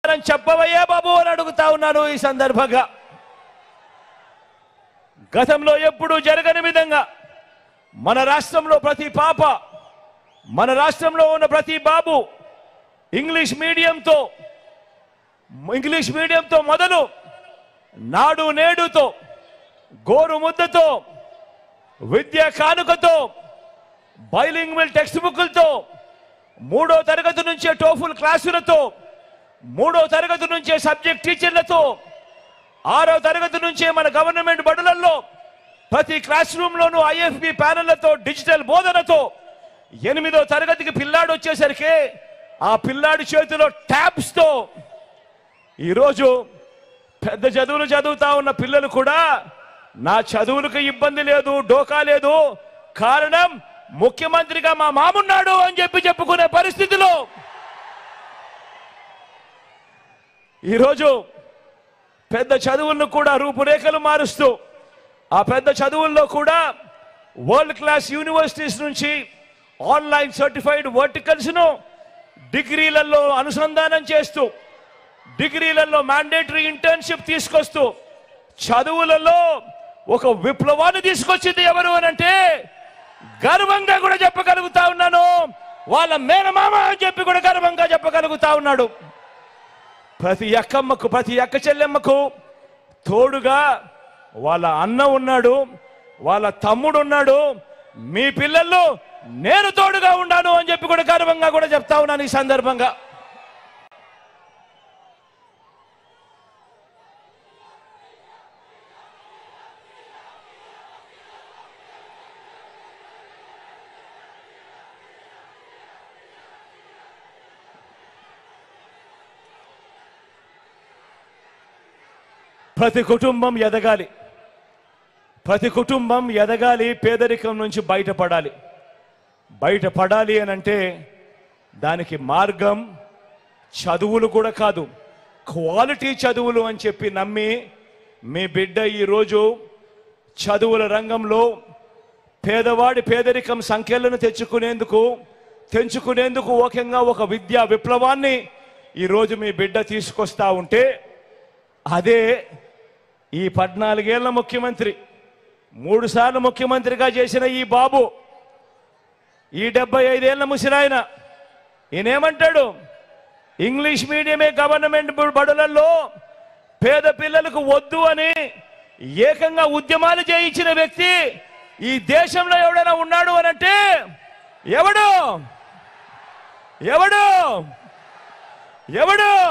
మాత్రం చెప్పవయ్యా బాబు అని అడుగుతా ఉన్నాను ఈ సందర్భంగా గతంలో ఎప్పుడూ జరగని విధంగా మన రాష్ట్రంలో ప్రతి పాప మన రాష్ట్రంలో ఉన్న ప్రతి బాబు ఇంగ్లీష్ మీడియంతో ఇంగ్లీష్ మీడియంతో మొదలు నాడు నేడుతో గోరు ముద్దతో విద్యా కానుకతో బైలింగ్వల్ టెక్స్ట్ బుక్లతో మూడో తరగతి నుంచే టోఫుల్ క్లాసులతో మూడో తరగతి నుంచే సబ్జెక్ట్ టీచర్లతో ఆరో తరగతి నుంచే మన గవర్నమెంట్ బడులలో ప్రతి క్లాస్ రూమ్ లోనూ ఐఎఫ్బి ప్యానెళ్లతో డిజిటల్ బోధనతో ఎనిమిదో తరగతికి పిల్లాడు వచ్చేసరికి ఆ పిల్లాడి చేతిలో ట్యాబ్స్ తో ఈరోజు పెద్ద చదువులు చదువుతా ఉన్న పిల్లలు కూడా నా చదువులకు ఇబ్బంది లేదు డోకా లేదు కారణం ముఖ్యమంత్రిగా మా మామున్నాడు అని చెప్పి చెప్పుకునే పరిస్థితిలో ఈరోజు పెద్ద చదువులను కూడా రూపురేఖలు మారుస్తూ ఆ పెద్ద చదువుల్లో కూడా వరల్డ్ క్లాస్ యూనివర్సిటీస్ నుంచి ఆన్లైన్ సర్టిఫైడ్ వర్టికల్స్ ను డిగ్రీలలో అనుసంధానం చేస్తూ డిగ్రీలలో మ్యాండేటరీ ఇంటర్న్షిప్ తీసుకొస్తూ చదువులలో ఒక విప్లవాన్ని తీసుకొచ్చింది ఎవరు అని అంటే గర్వంగా కూడా చెప్పగలుగుతా ఉన్నాను వాళ్ళ మేనమామ అని చెప్పి కూడా గర్వంగా చెప్పగలుగుతా ఉన్నాడు ప్రతి అక్కమ్మకు ప్రతి అక్క చెల్లెమ్మకు తోడుగా వాళ్ళ అన్న ఉన్నాడు వాళ్ళ తమ్ముడు ఉన్నాడు మీ పిల్లల్లో నేను తోడుగా ఉన్నాను అని చెప్పి కూడా గర్వంగా కూడా చెప్తా ఉన్నాను ఈ సందర్భంగా ప్రతి కుటుంబం ఎదగాలి ప్రతి కుటుంబం ఎదగాలి పేదరికం నుంచి బయటపడాలి బయటపడాలి అని అంటే దానికి మార్గం చదువులు కూడా కాదు క్వాలిటీ చదువులు అని చెప్పి నమ్మి మీ బిడ్డ ఈరోజు చదువుల రంగంలో పేదవాడి పేదరికం సంఖ్యలను తెచ్చుకునేందుకు తెంచుకునేందుకు ఓకంగా ఒక విద్యా విప్లవాన్ని ఈరోజు మీ బిడ్డ తీసుకొస్తా ఉంటే అదే ఈ పద్నాలుగేళ్ల ముఖ్యమంత్రి మూడు సార్లు ముఖ్యమంత్రిగా చేసిన ఈ బాబు ఈ డెబ్బై ఐదేళ్ల ముసిరాయన ఈయనేమంటాడు ఇంగ్లీష్ మీడియమే గవర్నమెంట్ బ- బడులలో పేద పిల్లలకు వద్దు అని ఏకంగా ఉద్యమాలు చేయించిన వ్యక్తి ఈ దేశంలో ఎవడైనా ఉన్నాడు అని అంటే ఎవడు ఎవడు ఎవడు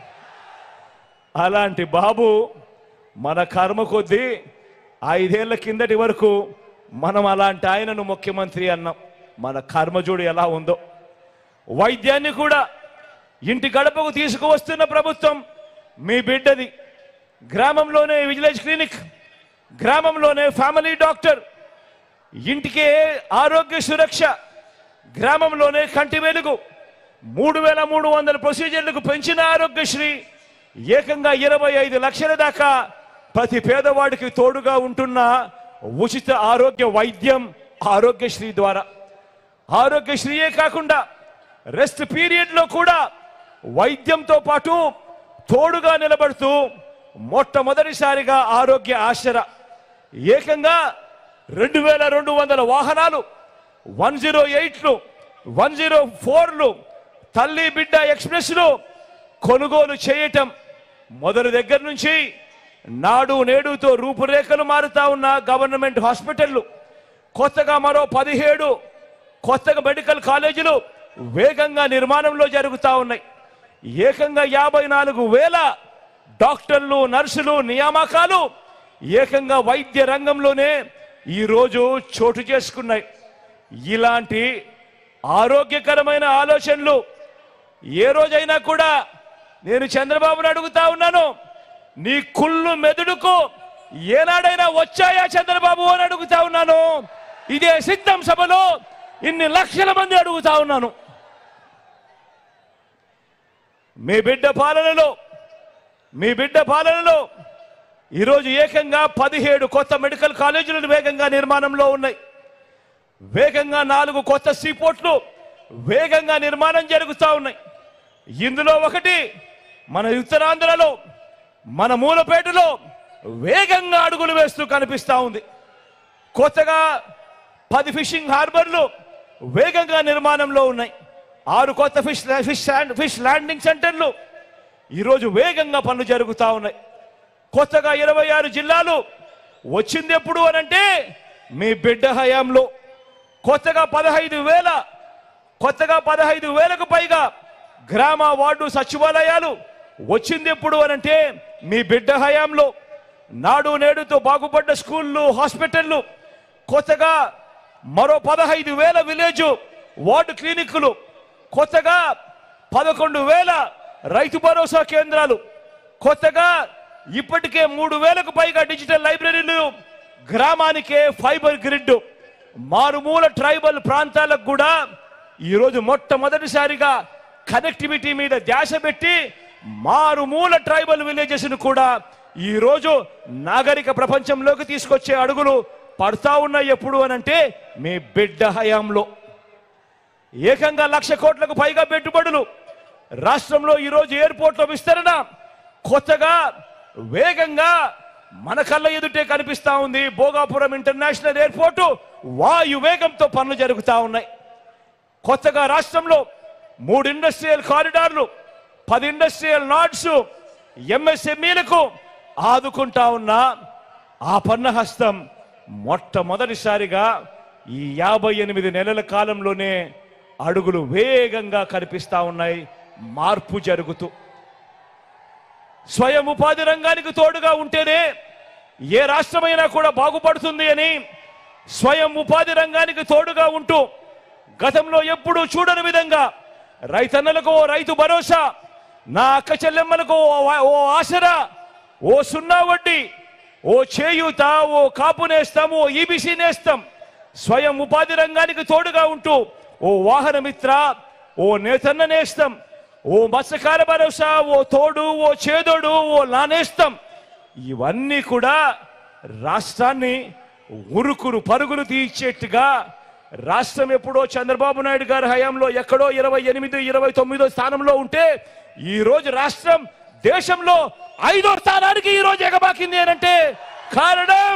అలాంటి బాబు మన కర్మ కొద్దీ ఐదేళ్ల కిందటి వరకు మనం అలాంటి ఆయనను ముఖ్యమంత్రి అన్నాం మన కర్మజోడు ఎలా ఉందో వైద్యాన్ని కూడా ఇంటి గడపకు తీసుకువస్తున్న ప్రభుత్వం మీ బిడ్డది గ్రామంలోనే విజిలెన్స్ క్లినిక్ గ్రామంలోనే ఫ్యామిలీ డాక్టర్ ఇంటికే ఆరోగ్య సురక్ష గ్రామంలోనే కంటి వెలుగు మూడు వేల మూడు వందల ప్రొసీజర్లకు పెంచిన ఆరోగ్యశ్రీ ఏకంగా ఇరవై ఐదు లక్షల దాకా ప్రతి పేదవాడికి తోడుగా ఉంటున్న ఉచిత ఆరోగ్య వైద్యం ఆరోగ్యశ్రీ ద్వారా ఆరోగ్యశ్రీయే కాకుండా రెస్ట్ పీరియడ్ లో కూడా వైద్యంతో పాటు తోడుగా నిలబడుతూ మొట్టమొదటిసారిగా ఆరోగ్య ఆశర ఏకంగా రెండు వేల రెండు వందల వాహనాలు వన్ జీరో ఎయిట్లు వన్ జీరో ఫోర్లు తల్లి బిడ్డ ఎక్స్ప్రెస్లు కొనుగోలు చేయటం మొదటి దగ్గర నుంచి నాడు నేడుతో రూపురేఖలు మారుతా ఉన్న గవర్నమెంట్ హాస్పిటళ్ళు కొత్తగా మరో పదిహేడు కొత్తగా మెడికల్ కాలేజీలు వేగంగా నిర్మాణంలో జరుగుతూ ఉన్నాయి ఏకంగా యాభై నాలుగు వేల డాక్టర్లు నర్సులు నియామకాలు ఏకంగా వైద్య రంగంలోనే ఈరోజు చోటు చేసుకున్నాయి ఇలాంటి ఆరోగ్యకరమైన ఆలోచనలు ఏ రోజైనా కూడా నేను చంద్రబాబును అడుగుతా ఉన్నాను నీ కుళ్ళు మెదుడుకు ఏనాడైనా వచ్చాయా చంద్రబాబు అని అడుగుతా ఉన్నాను ఇదే సిద్ధం సభలో ఇన్ని లక్షల మంది అడుగుతా ఉన్నాను మీ బిడ్డ పాలనలో మీ బిడ్డ పాలనలో ఈరోజు ఏకంగా పదిహేడు కొత్త మెడికల్ కాలేజీలు వేగంగా నిర్మాణంలో ఉన్నాయి వేగంగా నాలుగు కొత్త సీపోర్ట్లు వేగంగా నిర్మాణం జరుగుతూ ఉన్నాయి ఇందులో ఒకటి మన ఉత్తరాంధ్రలో మన మూలపేటలో వేగంగా అడుగులు వేస్తూ కనిపిస్తా ఉంది కొత్తగా పది ఫిషింగ్ హార్బర్లు వేగంగా నిర్మాణంలో ఉన్నాయి ఆరు కొత్త fish fish land- fish landing సెంటర్లు ఈరోజు వేగంగా పనులు జరుగుతూ ఉన్నాయి కొత్తగా ఇరవై ఆరు జిల్లాలు వచ్చింది ఎప్పుడు అనంటే మీ బిడ్డ హయాంలో కొత్తగా పదహైదు వేల కొత్తగా పదహైదు వేలకు పైగా గ్రామ వార్డు సచివాలయాలు వచ్చింది ఎప్పుడు అనంటే మీ బిడ్డ హయాంలో నాడు నేడుతో బాగుపడ్డ స్కూళ్ళు హాస్పిటళ్ళు కొత్తగా మరో పదహైదు వేల విలేజ్ వార్డు క్లినిక్లు కొత్తగా పదకొండు వేల రైతు భరోసా కేంద్రాలు కొత్తగా ఇప్పటికే మూడు వేలకు పైగా డిజిటల్ లైబ్రరీలు గ్రామానికే ఫైబర్ గ్రిడ్ మారుమూల ట్రైబల్ ప్రాంతాలకు కూడా ఈరోజు మొట్టమొదటిసారిగా కనెక్టివిటీ మీద ధ్యాస పెట్టి మారుమూల ట్రైబల్ విలేజెస్ ను కూడా ఈ రోజు నాగరిక ప్రపంచంలోకి తీసుకొచ్చే అడుగులు పడతా ఉన్నాయి ఎప్పుడు అనంటే మీ బిడ్డ హయాంలో ఏకంగా లక్ష కోట్లకు పైగా పెట్టుబడులు రాష్ట్రంలో ఈరోజు ఎయిర్పోర్ట్ల విస్తరణ కొత్తగా వేగంగా మన కళ్ళ ఎదుటే కనిపిస్తా ఉంది భోగాపురం ఇంటర్నేషనల్ ఎయిర్పోర్టు వాయు వేగంతో పనులు జరుగుతా ఉన్నాయి కొత్తగా రాష్ట్రంలో మూడు ఇండస్ట్రియల్ కారిడార్లు పది ఇండస్ట్రియల్ నాట్స్ ఎంఎస్ఎంఈలకు ఆదుకుంటా ఉన్న ఆ పన్నహస్తం మొట్టమొదటిసారిగా ఈ యాభై ఎనిమిది నెలల కాలంలోనే అడుగులు వేగంగా కనిపిస్తా ఉన్నాయి మార్పు జరుగుతూ స్వయం ఉపాధి రంగానికి తోడుగా ఉంటేనే ఏ రాష్ట్రమైనా కూడా బాగుపడుతుంది అని స్వయం ఉపాధి రంగానికి తోడుగా ఉంటూ గతంలో ఎప్పుడూ చూడని విధంగా రైతన్నలకు ఓ రైతు భరోసా నా అక్క చెల్లెమ్మలకు ఓ వా- ఓ ఆసరా ఓ సున్నా వడ్డీ ఓ చేయూత ఓ కాపు నేస్తాం ఓ ఈబీసీ నేస్తాం స్వయం ఉపాధి రంగానికి తోడుగా ఉంటూ ఓ వాహన మిత్ర ఓ నేతన్న నేస్తం ఓ మత్స్యకార భరోసా ఓ తోడు ఓ చేదోడు ఓ నానేస్తం ఇవన్నీ కూడా రాష్ట్రాన్ని ఉరుకురు పరుగులు తీర్చేట్టుగా రాష్ట్రం ఎప్పుడో చంద్రబాబు నాయుడు గారి హయాంలో ఎక్కడో ఇరవై ఎనిమిది ఇరవై తొమ్మిదో స్థానంలో ఉంటే ఈ రోజు రాష్ట్రం దేశంలో ఐదో స్థానానికి ఈ రోజు ఎగబాకింది అనంటే కారణం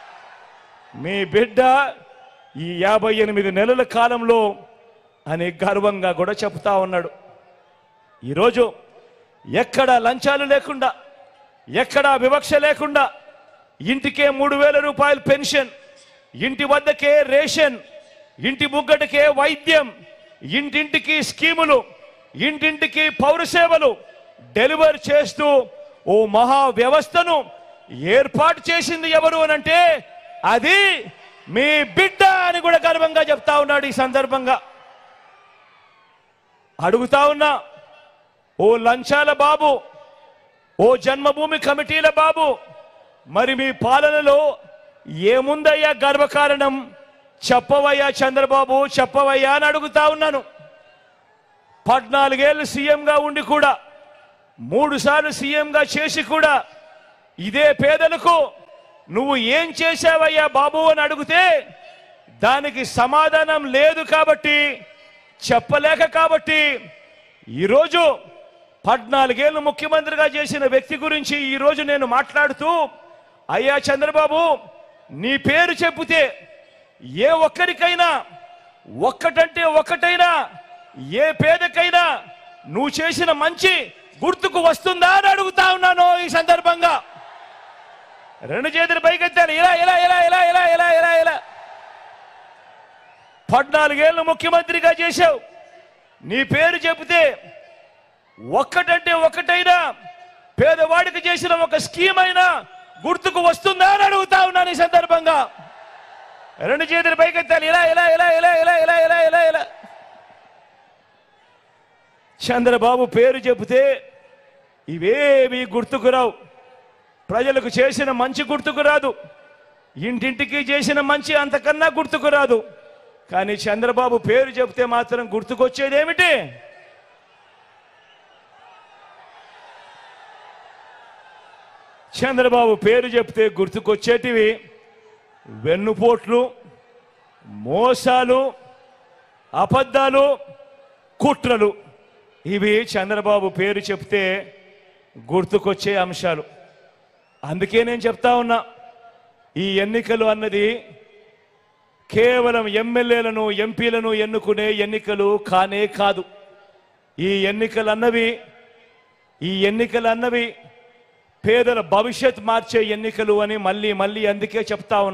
మీ బిడ్డ ఈ యాభై ఎనిమిది నెలల కాలంలో అని గర్వంగా కూడా చెప్తా ఉన్నాడు ఈరోజు ఎక్కడ లంచాలు లేకుండా ఎక్కడ వివక్ష లేకుండా ఇంటికే మూడు వేల రూపాయల పెన్షన్ ఇంటి వద్దకే రేషన్ ఇంటి ముగ్గటికే వైద్యం ఇంటింటికి స్కీములు ఇంటింటికి పౌర సేవలు డెలివర్ చేస్తూ ఓ మహా వ్యవస్థను ఏర్పాటు చేసింది ఎవరు అనంటే అది మీ బిడ్డ అని కూడా గర్వంగా చెప్తా ఉన్నాడు ఈ సందర్భంగా అడుగుతా ఉన్నా ఓ లంచాల బాబు ఓ జన్మభూమి కమిటీల బాబు మరి మీ పాలనలో ఏముందయ్యా గర్వకారణం చెప్పవయ్యా చంద్రబాబు చెప్పవయ్యా అని అడుగుతా ఉన్నాను పద్నాలుగేళ్ళు సీఎంగా ఉండి కూడా మూడు సార్లు సీఎంగా చేసి కూడా ఇదే పేదలకు నువ్వు ఏం చేశావయ్యా బాబు అని అడిగితే దానికి సమాధానం లేదు కాబట్టి చెప్పలేక కాబట్టి ఈరోజు పద్నాలుగేళ్ళు ముఖ్యమంత్రిగా చేసిన వ్యక్తి గురించి ఈరోజు నేను మాట్లాడుతూ అయ్యా చంద్రబాబు నీ పేరు చెబితే ఏ ఒక్కరికైనా ఒక్కటంటే ఒక్కటైనా ఏ పేదకైనా నువ్వు చేసిన మంచి గుర్తుకు వస్తుందా అని అడుగుతా ఉన్నాను ఈ సందర్భంగా రెండు చేతులు పైకెత్తాను ఇలా ఇలా ఇలా ఇలా ఇలా ఇలా ఇలా ఇలా పద్నాలుగేళ్ళు ముఖ్యమంత్రిగా చేశావు నీ పేరు చెబితే ఒక్కటంటే ఒక్కటైనా పేదవాడికి చేసిన ఒక స్కీమ్ అయినా గుర్తుకు వస్తుందా అని అడుగుతా ఉన్నాను ఈ సందర్భంగా రెండు చేతులు పైకెత్తాలి ఇలా ఇలా ఇలా ఇలా ఇలా ఇలా ఇలా ఇలా ఇలా చంద్రబాబు పేరు చెబితే ఇవేవి గుర్తుకు రావు ప్రజలకు చేసిన మంచి గుర్తుకు రాదు ఇంటింటికి చేసిన మంచి అంతకన్నా గుర్తుకు రాదు కానీ చంద్రబాబు పేరు చెబితే మాత్రం గుర్తుకొచ్చేది ఏమిటి చంద్రబాబు పేరు చెప్తే గుర్తుకొచ్చేటివి వెన్నుపోట్లు మోసాలు అబద్ధాలు కుట్రలు ఇవి చంద్రబాబు పేరు చెప్తే గుర్తుకొచ్చే అంశాలు అందుకే నేను చెప్తా ఉన్నా ఈ ఎన్నికలు అన్నది కేవలం ఎమ్మెల్యేలను ఎంపీలను ఎన్నుకునే ఎన్నికలు కానే కాదు ఈ ఎన్నికలు అన్నవి ఈ ఎన్నికలు అన్నవి పేదల భవిష్యత్ మార్చే ఎన్నికలు అని మళ్ళీ మళ్ళీ అందుకే చెప్తా ఉన్నా